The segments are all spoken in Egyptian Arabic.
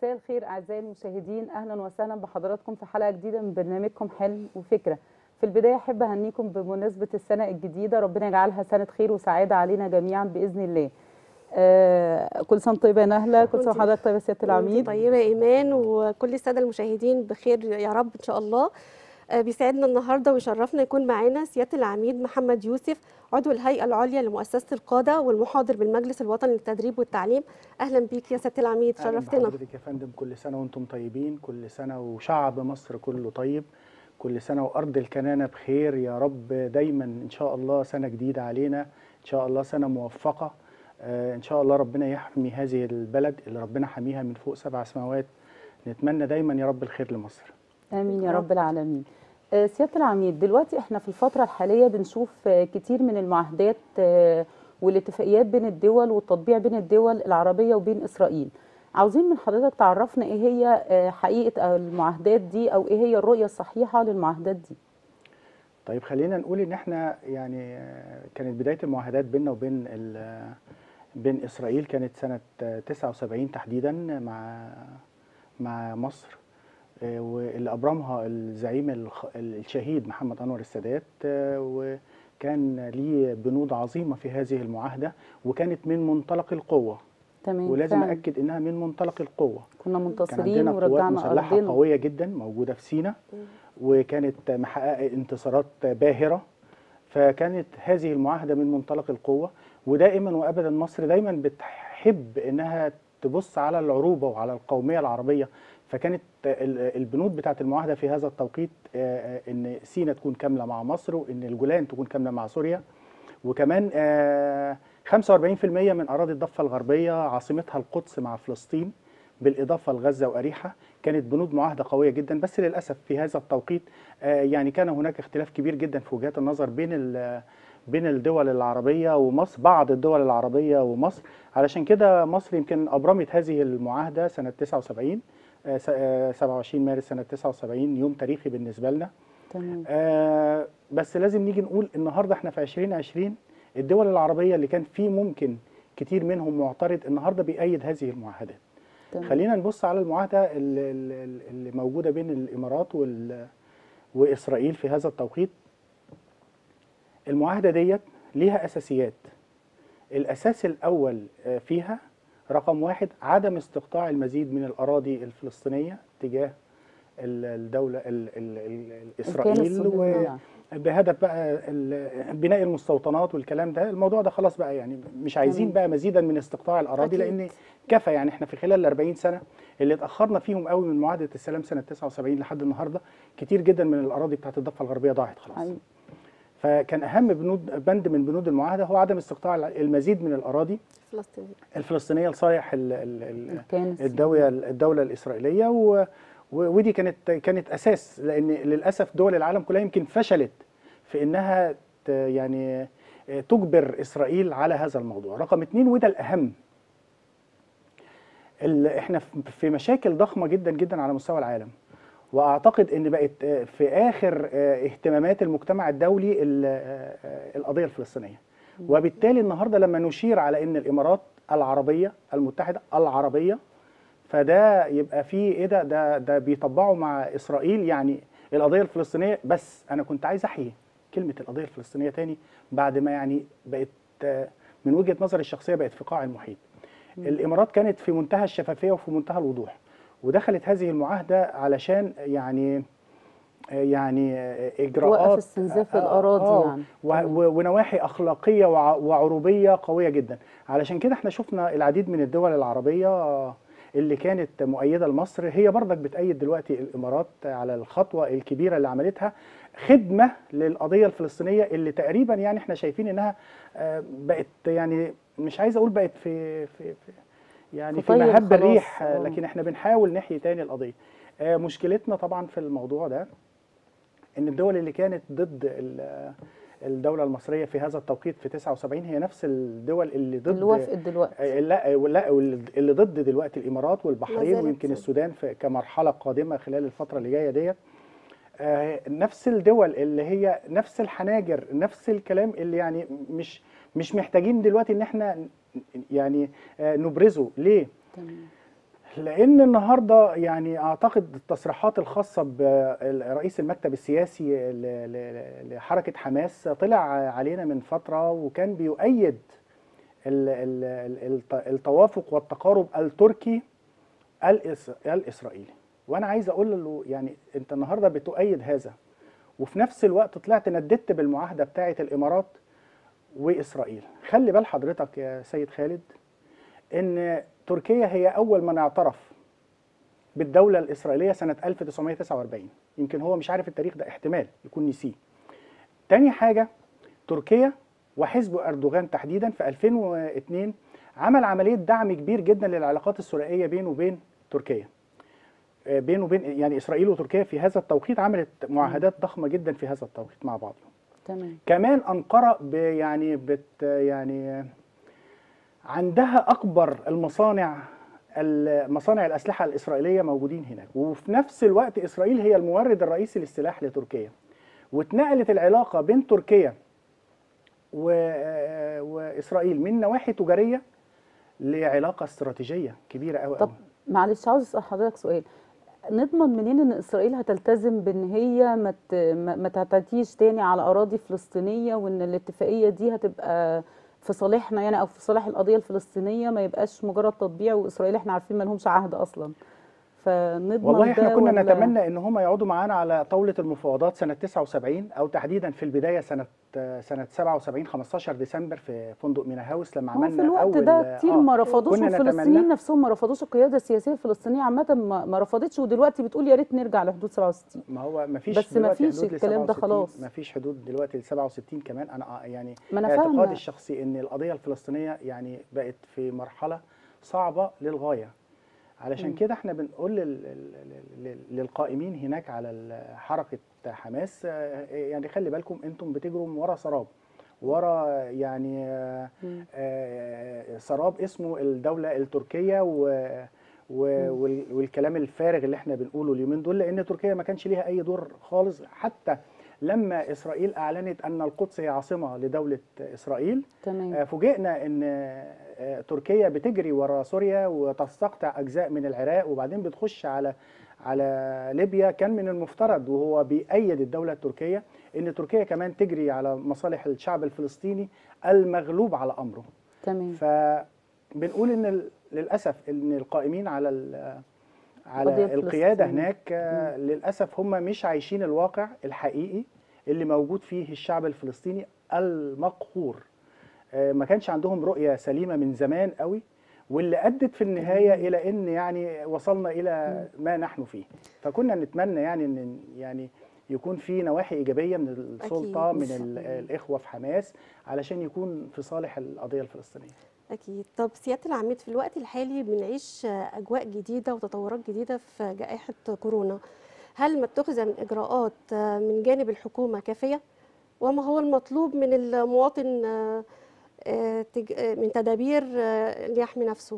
مساء الخير اعزائي المشاهدين اهلا وسهلا بحضراتكم في حلقه جديده من برنامجكم حلم وفكره في البدايه احب اهنيكم بمناسبه السنه الجديده ربنا يجعلها سنه خير وسعاده علينا جميعا باذن الله آه كل سنه طيبه يا نهله كل سنه وانتي- وحضرتك طيبه يا سياده العميد طيبة يا إيمان وكل السادة المشاهدين بخير يا رب إن شاء الله آه، بيسعدنا النهاردة ويشرفنا يكون معانا سيادة العميد محمد يوسف عضو الهيئة العليا لمؤسسة القادة والمحاضر بالمجلس الوطني للتدريب والتعليم أهلا بيك يا سيادة العميد أهلاً شرفتنا بحضرتك يا فندم كل سنة وانتم طيبين كل سنة وشعب مصر كله طيب كل سنة وأرض الكنانة بخير يا رب دايما إن شاء الله سنة جديدة علينا إن شاء الله سنة موفقة آه، إن شاء الله ربنا يحمي هذه البلد اللي ربنا حميها من فوق سبع سماوات نتمنى دايما يا رب الخير لمصر امين يا رب العالمين آه، سياده العميد دلوقتي احنا في الفتره الحاليه بنشوف آه، كتير من المعاهدات آه، والاتفاقيات بين الدول والتطبيع بين الدول العربيه وبين اسرائيل عاوزين من حضرتك تعرفنا ايه هي آه، حقيقه المعاهدات دي او ايه هي الرؤيه الصحيحه للمعاهدات دي طيب خلينا نقول ان احنا يعني آه، كانت بدايه المعاهدات بيننا وبين ال- بين اسرائيل كانت سنه آه، 79 تحديدا مع مع مصر آه، واللي ابرمها الزعيم الخ- الشهيد محمد انور السادات آه، وكان ليه بنود عظيمه في هذه المعاهده وكانت من منطلق القوه تمام ولازم فعلاً. اكد انها من منطلق القوه كنا كان منتصرين عندنا قوات ورجعنا مسلحه ارضنا قويه جدا موجوده في سيناء وكانت محققه انتصارات باهره فكانت هذه المعاهده من منطلق القوه ودائما وابدا مصر دايما بتحب انها تبص على العروبه وعلى القوميه العربيه فكانت ال- البنود بتاعت المعاهده في هذا التوقيت آه، آه، ان سيناء تكون كامله مع مصر وان الجولان تكون كامله مع سوريا وكمان آه، 45% من اراضي الضفه الغربيه عاصمتها القدس مع فلسطين بالاضافه لغزه واريحه كانت بنود معاهده قويه جدا بس للاسف في هذا التوقيت آه، يعني كان هناك اختلاف كبير جدا في وجهات النظر بين ال- بين الدول العربيه ومصر بعض الدول العربيه ومصر علشان كده مصر يمكن ابرمت هذه المعاهده سنه 79 آه، س- آه، 27 مارس سنه 79 يوم تاريخي بالنسبه لنا تمام آه بس لازم نيجي نقول النهارده احنا في 2020 الدول العربيه اللي كان في ممكن كتير منهم معترض النهارده بيأيد هذه المعاهدات. تمام خلينا نبص على المعاهده اللي, اللي اللي موجوده بين الامارات وال واسرائيل في هذا التوقيت. المعاهده ديت ليها اساسيات. الاساس الاول آه، فيها رقم واحد عدم استقطاع المزيد من الاراضي الفلسطينيه تجاه ال- الدوله ال- ال- ال- الكيان اسرائيل و... الصهيوني يعني. بهدف بقى ال- بناء المستوطنات والكلام ده الموضوع ده خلاص بقى يعني مش عايزين تمام. بقى مزيدا من استقطاع الاراضي أكيد. لان كفى يعني احنا في خلال ال 40 سنه اللي اتاخرنا فيهم قوي من معاهده السلام سنه 79 لحد النهارده كتير جدا من الاراضي بتاعت الضفه الغربيه ضاعت خلاص أيوة. فكان اهم بنود بند من بنود المعاهده هو عدم استقطاع المزيد من الاراضي فلسطين الفلسطينيه لصالح ال- ال- ال- الكيان الصهيوني. الدوله الدوله الاسرائيليه و و- ودي كانت كانت اساس لان للاسف دول العالم كلها يمكن فشلت في انها ت- يعني تجبر اسرائيل على هذا الموضوع رقم اتنين وده الاهم ال- احنا في- في مشاكل ضخمه جدا جدا على مستوى العالم واعتقد ان بقت آه، في اخر آه، اهتمامات المجتمع الدولي ال- آه، آه، القضيه الفلسطينيه وبالتالي النهارده لما نشير على ان الامارات العربيه المتحده العربيه فده يبقى فيه ايه ده ده ده بيطبعوا مع اسرائيل يعني القضيه الفلسطينيه بس انا كنت عايز احيي كلمه القضيه الفلسطينيه تاني بعد ما يعني بقت آه، من وجهه نظري الشخصيه بقت في قاع المحيط الامارات كانت في منتهى الشفافيه وفي منتهى الوضوح ودخلت هذه المعاهده علشان يعني يعني اجراءات توقف استنزاف الأراضي يعني. و- تمام. و- ونواحي اخلاقيه وع- وعروبيه قويه جدا علشان كده احنا شفنا العديد من الدول العربيه اللي كانت مؤيده لمصر هي برضك بتأيد دلوقتي الامارات على الخطوه الكبيره اللي عملتها خدمه للقضيه الفلسطينيه اللي تقريبا يعني احنا شايفين انها آه، بقت يعني مش عايز اقول بقت في في, في يعني في في طي مهب الخلاص. الريح آه، آه. لكن احنا بنحاول نحيي تاني القضيه آه، مشكلتنا طبعا في الموضوع ده ان الدول اللي كانت ضد ال- الدوله المصريه في هذا التوقيت في 79 هي نفس الدول اللي ضد اللي وافقت دلوقتي آه، لا لا اللي ضد دلوقتي الامارات ما والبحرين زالت ويمكن ضد. السودان في كمرحله قادمه خلال الفتره اللي جايه ديت آه، نفس الدول اللي هي نفس الحناجر نفس الكلام اللي يعني مش مش محتاجين دلوقتي ان احنا يعني آه، نبرزه ليه تمام لان النهارده يعني اعتقد التصريحات الخاصه برئيس المكتب السياسي ل- ل- لحركه حماس طلع علينا من فتره وكان بيؤيد ال- ال- ال- الت- التوافق والتقارب التركي الإس- الاسرائيلي وانا عايز اقول له يعني انت النهارده بتؤيد هذا وفي نفس الوقت طلعت نددت بالمعاهده بتاعه الامارات واسرائيل خلي بال حضرتك يا سيد خالد ان تركيا هي اول من اعترف بالدوله الاسرائيليه سنه 1949 يمكن هو مش عارف التاريخ ده احتمال يكون نسيه تاني حاجه تركيا وحزب اردوغان تحديدا في 2002 عمل عمليه دعم كبير جدا للعلاقات الثنائيه بينه وبين تركيا آه، بينه وبين يعني اسرائيل وتركيا في هذا التوقيت عملت معاهدات ضخمه جدا في هذا التوقيت مع بعضهم تمام كمان انقره ب- يعني بت يعني عندها اكبر المصانع مصانع الاسلحه الاسرائيليه موجودين هناك وفي نفس الوقت اسرائيل هي المورد الرئيسي للسلاح لتركيا واتنقلت العلاقه بين تركيا و- واسرائيل من نواحي تجاريه لعلاقه استراتيجيه كبيره قوي طب معلش عاوز اسال حضرتك سؤال نضمن منين ان اسرائيل هتلتزم بان هي ما ت- ما ما تعتديش تاني على اراضي فلسطينيه وان الاتفاقيه دي هتبقى في صالحنا يعني او في صالح القضيه الفلسطينيه ما يبقاش مجرد تطبيع واسرائيل احنا عارفين ما لهمش عهد اصلا فنضمن والله احنا ده كنا ولا- نتمنى ان هم يقعدوا معانا على طاوله المفاوضات سنه 79 او تحديدا في البدايه سنه سنه 77 15 ديسمبر في فندق مينا هاوس لما هو في عملنا الوقت اول ده كتير آه، ما رفضوش كنا والفلسطينيين نتمنى- نفسهم ما رفضوش القياده السياسيه الفلسطينيه عامه ما ما رفضتش ودلوقتي بتقول يا ريت نرجع لحدود 67 ما هو ما فيش بس ما دلوقتي فيش حدود ل الكلام ده 67 خلاص. ما فيش حدود دلوقتي ل 67 كمان انا آه يعني ما انا اعتقادي فاهمه الشخصي ان القضيه الفلسطينيه يعني بقت في مرحله صعبه للغايه علشان مم. كده احنا بنقول لل- لل- لل- للقائمين هناك على ال- حركه حماس آه، يعني خلي بالكم انتم بتجروا من ورا سراب ورا يعني آه، مم. آه، سراب اسمه الدوله التركيه و و- مم. وال- والكلام الفارغ اللي احنا بنقوله اليومين دول لان تركيا ما كانش ليها اي دور خالص حتى لما اسرائيل اعلنت ان القدس هي عاصمه لدوله اسرائيل تمام آه، فوجئنا ان آه، تركيا بتجري ورا سوريا وتستقطع اجزاء من العراق وبعدين بتخش على على ليبيا كان من المفترض وهو بيأيد الدوله التركيه ان تركيا كمان تجري على مصالح الشعب الفلسطيني المغلوب على امره تمام فبنقول ان ال- للاسف ان القائمين على ال- القضية على القياده الفلسطينية. هناك آه، للاسف هم مش عايشين الواقع الحقيقي اللي موجود فيه الشعب الفلسطيني المقهور آه، ما كانش عندهم رؤيه سليمه من زمان قوي واللي ادت في النهايه الى ان يعني وصلنا الى ما نحن فيه فكنا نتمنى يعني ان يعني يكون في نواحي ايجابيه من السلطه أكيد. من ال- الاخوه في حماس علشان يكون في صالح القضيه الفلسطينيه أكيد طب سيادة العميد في الوقت الحالي بنعيش أجواء جديدة وتطورات جديدة في جائحة كورونا هل ما اتخذ من إجراءات من جانب الحكومة كافية؟ وما هو المطلوب من المواطن آه، آه، تج- آه، من تدابير آه، ليحمي نفسه؟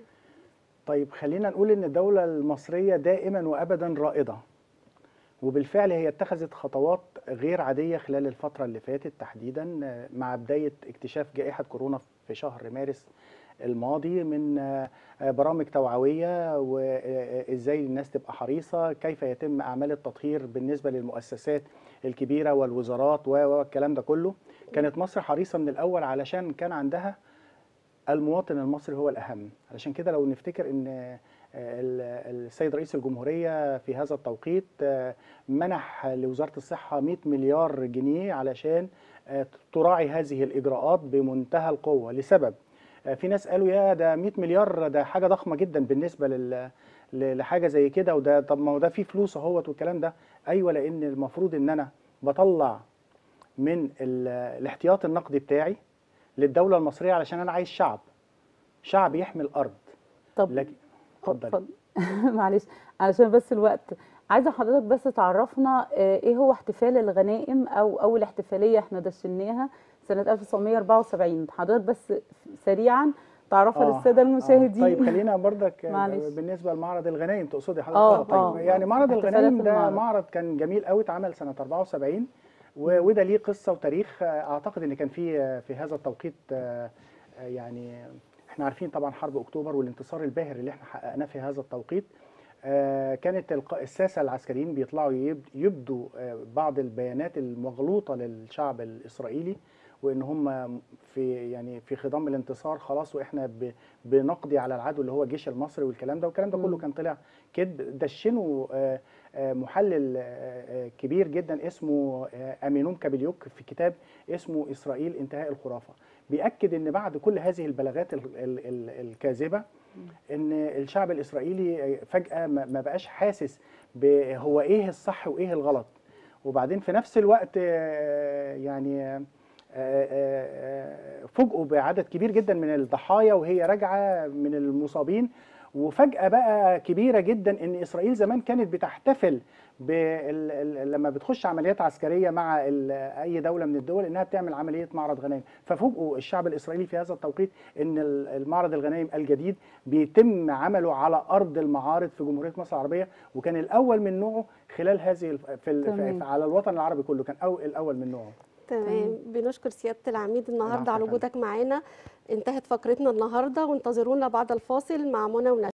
طيب خلينا نقول ان الدولة المصرية دائما وابدا رائدة وبالفعل هي اتخذت خطوات غير عادية خلال الفترة اللي فاتت تحديدا آه، مع بداية اكتشاف جائحة كورونا في شهر مارس الماضي من آه، آه، برامج توعوية وازاي الناس تبقى حريصة كيف يتم اعمال التطهير بالنسبة للمؤسسات الكبيرة والوزارات و- والكلام ده كله كانت مصر حريصة من الاول علشان كان عندها المواطن المصري هو الأهم علشان كده لو نفتكر أن آه، ال- السيد رئيس الجمهورية في هذا التوقيت آه، منح لوزارة الصحة 100 مليار جنيه علشان آه، تراعي هذه الإجراءات بمنتهى القوة لسبب آه، في ناس قالوا يا ده 100 مليار ده حاجة ضخمة جدا بالنسبة لل ل- لحاجة زي كده وده طب ما هو ده فيه فلوس اهوت والكلام ده أيوة لأن المفروض إن أنا بطلع من ال- الاحتياط النقدي بتاعي للدولة المصرية علشان أنا عايز شعب شعب يحمي الأرض طب لكن اتفضلي اتفضل معلش علشان بس الوقت عايزه حضرتك بس تعرفنا آه، ايه هو احتفال الغنائم او اول احتفاليه احنا دشناها سنه 1974 حضرتك بس سريعا تعرفها آه، للساده آه. المشاهدين طيب خلينا برضك معلش. بالنسبة لمعرض الغنايم تقصدي حضرتك آه، طيب آه. يعني معرض احتفالات الغنايم ده المعرض. معرض كان جميل قوي اتعمل سنة 74 و- وده ليه قصة وتاريخ آه، أعتقد إن كان في في هذا التوقيت آه، آه، يعني احنا عارفين طبعا حرب اكتوبر والانتصار الباهر اللي احنا حققناه في هذا التوقيت آه، كانت الق- الساسه العسكريين بيطلعوا يب- يبدوا آه، بعض البيانات المغلوطه للشعب الاسرائيلي وان هم في يعني في خضم الانتصار خلاص واحنا ب- بنقضي على العدو اللي هو الجيش المصري والكلام ده والكلام ده كله مم. كان طلع كذب دشنه آه، آه، محلل آه، آه، كبير جدا اسمه آه، امينوم كابليوك في كتاب اسمه اسرائيل انتهاء الخرافه بيأكد ان بعد كل هذه البلاغات ال- ال- ال- الكاذبه ان الشعب الاسرائيلي فجاه ما ما بقاش حاسس ب- هو ايه الصح وايه الغلط وبعدين في نفس الوقت آه، يعني آه، آه، آه، فوجئوا بعدد كبير جدا من الضحايا وهي راجعه من المصابين وفجأة بقى كبيرة جدا ان اسرائيل زمان كانت بتحتفل بال... ال- لما بتخش عمليات عسكرية مع ال... اي دولة من الدول انها بتعمل عملية معرض غنائم ففوجئوا الشعب الاسرائيلي في هذا التوقيت ان ال- المعرض الغنائم الجديد بيتم عمله على ارض المعارض في جمهورية مصر العربية وكان الاول من نوعه خلال هذه الف- في, ال... تمام. في على الوطن العربي كله كان أو الاول من نوعه تمام بنشكر سياده العميد النهارده العفو على يا فندم. وجودك معانا انتهت فقرتنا النهارده وانتظرونا بعد الفاصل مع منى ونشا